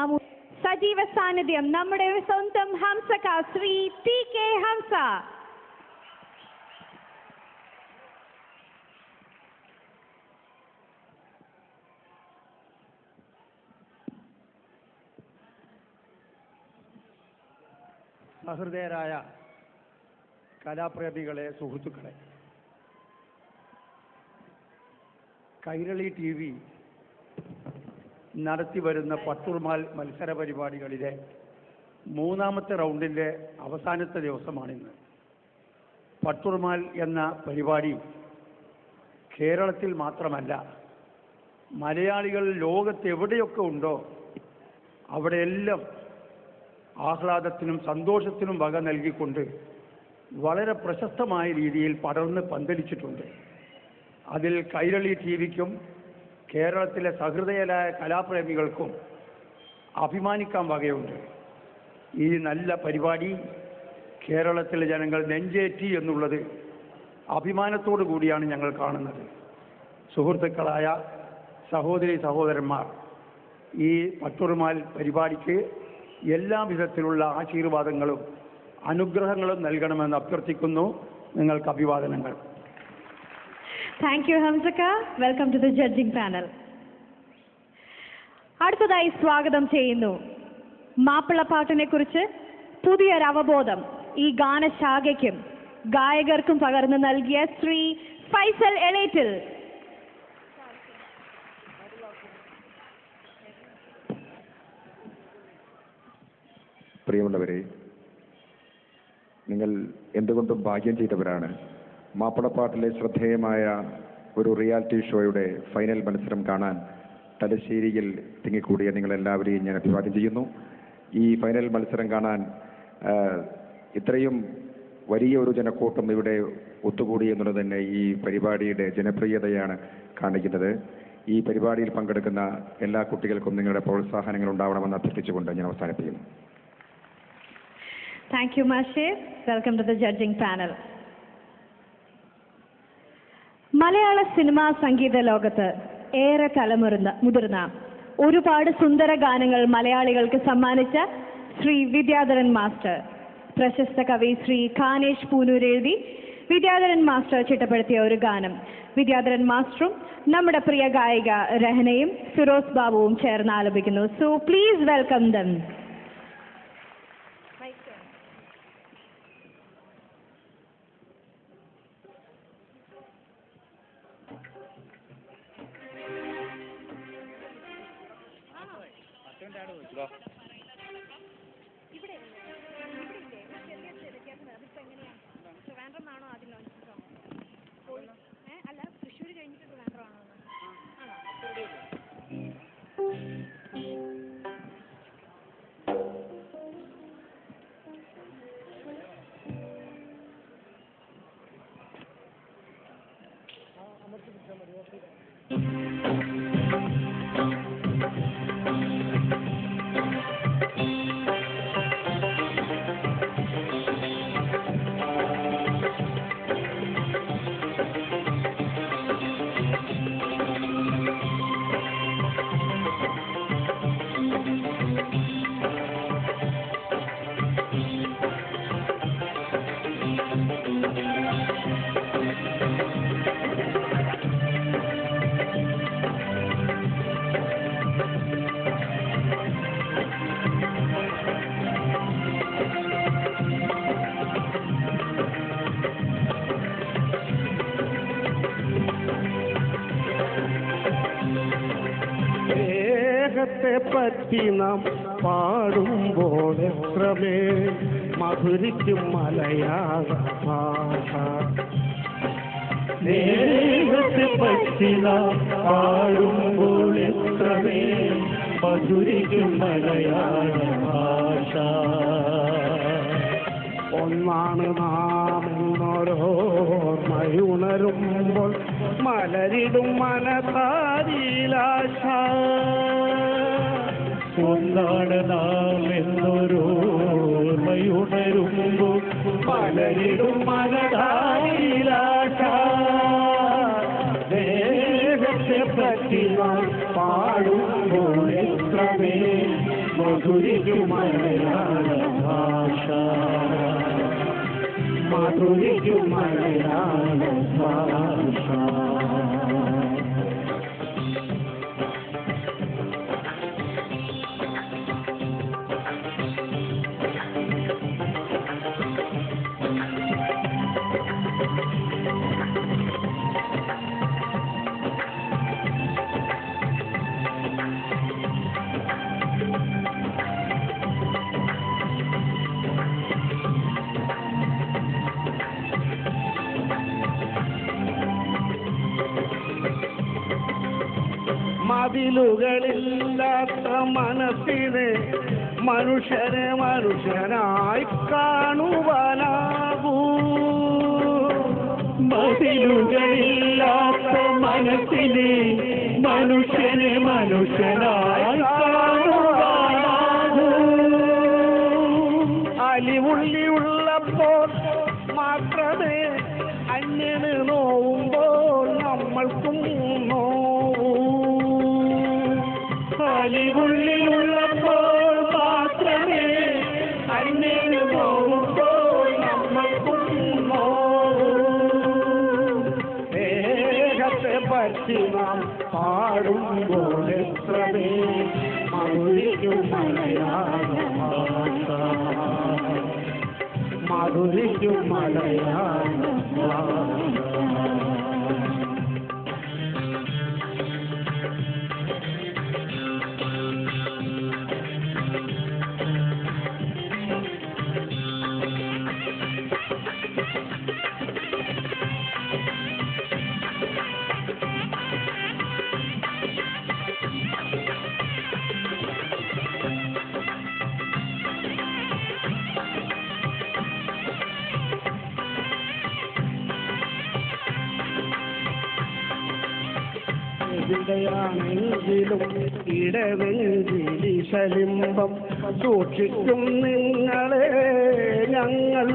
സാമൂ സജീവ സാന്നിധ്യം നമ്മുടെ സ്വന്തം ഹംസക ശ്രീ ടി കെ ഹംസ സഹൃദയരായ കലാപ്രേമികളെ സുഹൃത്തുക്കളെ കൈരളി ടി വി നടത്തി വരുന്ന പട്ടുർമാൽ മത്സര പരിപാടികളിലെ മൂന്നാമത്തെ റൗണ്ടിൻ്റെ അവസാനത്തെ ദിവസമാണിന്ന് പട്ടുർമാൽ എന്ന പരിപാടി കേരളത്തിൽ മാത്രമല്ല മലയാളികൾ ലോകത്ത് എവിടെയൊക്കെ ഉണ്ടോ അവിടെയെല്ലാം ആഹ്ലാദത്തിനും സന്തോഷത്തിനും വക നൽകിക്കൊണ്ട് വളരെ പ്രശസ്തമായ രീതിയിൽ പടർന്ന് പന്തലിച്ചിട്ടുണ്ട് അതിൽ കൈരളി ടി വിക്കും കേരളത്തിലെ സഹൃദയരായ കലാപ്രേമികൾക്കും അഭിമാനിക്കാൻ വകയുണ്ട് ഈ നല്ല പരിപാടി കേരളത്തിലെ ജനങ്ങൾ നെഞ്ചേറ്റി എന്നുള്ളത് അഭിമാനത്തോടു കൂടിയാണ് ഞങ്ങൾ കാണുന്നത് സുഹൃത്തുക്കളായ സഹോദരി സഹോദരന്മാർ ഈ പട്ടുറുമാൽ പരിപാടിക്ക് എല്ലാ വിധത്തിലുള്ള ആശീർവാദങ്ങളും അനുഗ്രഹങ്ങളും നൽകണമെന്ന് അഭ്യർത്ഥിക്കുന്നു നിങ്ങൾക്ക് അഭിവാദനങ്ങൾ താങ്ക് യു ഹംസക welcome to the judging panel അടുത്തതായി സ്വാഗതം ചെയ്യുന്നു മാപ്പിളപ്പാട്ടിനെ കുറിച്ച് പുതിയൊരു അവബോധം ഈ ഗാനശാഖയ്ക്കും ഗായകർക്കും പകർന്നു നൽകിയ ശ്രീ ഫൈസൽ എളേറ്റിൽ പ്രിയമുള്ളവരെ നിങ്ങൾ എന്തുകൊണ്ടും ഭാഗ്യം ചെയ്തവരാണ് മാപ്പിളപ്പാട്ടിലെ ശ്രദ്ധേയമായ ഒരു റിയാലിറ്റി ഷോയുടെ ഫൈനൽ മത്സരം കാണാൻ തലശ്ശേരിയിൽ തിങ്ങിക്കൂടിയ നിങ്ങളെല്ലാവരെയും ഞാൻ അഭിവാദ്യം ചെയ്യുന്നു ഈ ഫൈനൽ മത്സരം കാണാൻ ആ, ഇത്രയും വലിയ ഒരു ജനക്കൂട്ടം ഇവിടെ ഒത്തുകൂടി എന്നുള്ളത് തന്നെ ഈ പരിപാടിയുടെ ജനപ്രിയതയാണ് കാണിക്കുന്നത് ഈ പരിപാടിയിൽ പങ്കെടുക്കുന്ന എല്ലാ കുട്ടികൾക്കും നിങ്ങളുടെ പ്രോത്സാഹനങ്ങൾ ഉണ്ടാവണമെന്ന് അഭ്യർത്ഥിച്ചുകൊണ്ട് ഞാൻ അവസാനിപ്പിക്കുന്നു താങ്ക് യു മാഷേ welcome to the judging panel മലയാള സിനിമാ സംഗീത ലോകത്ത് ഏറെ തലമുറന്ന മുതിർന്ന ഒരുപാട് സുന്ദര ഗാനങ്ങൾ മലയാളികൾക്ക് സമ്മാനിച്ച ശ്രീ വിദ്യാധരൻ മാസ്റ്റർ പ്രശസ്ത കവി ശ്രീ ഖാനേഷ് പൂനൂർ എഴുതി വിദ്യാധരൻ മാസ്റ്റർ ചിട്ടപ്പെടുത്തിയ ഒരു ഗാനം വിദ്യാധരൻ മാസ്റ്ററും നമ്മുടെ പ്രിയ ഗായിക രഹനയും ഫിറോസ് ബാബുവും ചേർന്ന് ആലപിക്കുന്നു സോ പ്ലീസ് വെൽക്കം ദം സ്നേഹത്തെ പറ്റി നാം പാടുമ്പോൾ എത്രമേ മധുരിക്കും മലയാള ഭാഷ സ്നേഹത്തെ പറ്റി നാം പാടുമ്പോൾ എത്രമേ മധുരിക്കും മലയാള ഭാഷ ഒന്നാണ് നാം എന്നോരോർമ്മയുണരുമ്പോൾ മലരിടും മനതാരിലാശ ഒന്നാണ് നാം എന്നോരോർമ്മയുണരുമ്പോൾ മലരിടും മനതാരിലാശ ദേഹത്തെ പറ്റി നാം പാടുമ്പോൾ എത്രമേ മധുരിക്കും മലയാള ഭാഷ മധുരിക്കും മലയാള ഭാഷ മതിലുകളില്ലാത്ത മനസ്സിനെ മനുഷ്യനെ മനുഷ്യനായി കാണുവാനാകൂ മതിലുകളില്ലാത്ത മനസ്സിനെ മനുഷ്യനെ മനുഷ്യനായി കാണുവാനാകൂ അലിവുള്ളിയുള്ളപ്പോൾ മാത്രമേ അന്യന് നോവുമ്പോൾ നമ്മൾക്കും നോവൂ അലിവുള്ളിലുള്ളപ്പോൾ മാത്രമേ അന്യന് നോവുമ്പോൾ നമ്മൾക്കും നോവൂ ദേഹത്തെ പറ്റി നാം പാടുമ്പോൾ എത്രമേ മധുരിക്കും മലയാള ഭാഷ മധുരിക്കും മലയാള ഭാഷ എവിടെയാണെങ്കിലും ഇടവെഞ്ചിലി ശലിംബം സൂക്ഷിക്കും നിങ്ങളെ ഞങ്ങൾ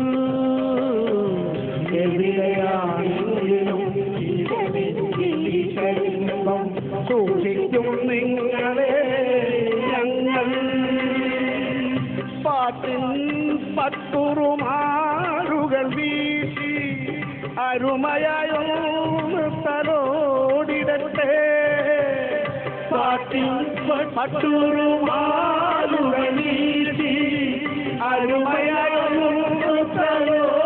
എവിടെയാണെങ്കിലും ഇടവെഞ്ചിലി ശലിംബം സൂക്ഷിക്കും നിങ്ങളെ ഞങ്ങൾ പാട്ടിൻ പത്തുറുമാറുകൾ വീശി അരുമയായൊന്ന് തലോടിടട്ടെ പാട്ടിൻ പട്ടുറുമാറുകൾ വീശി അരുമയായൊന്ന് തലോ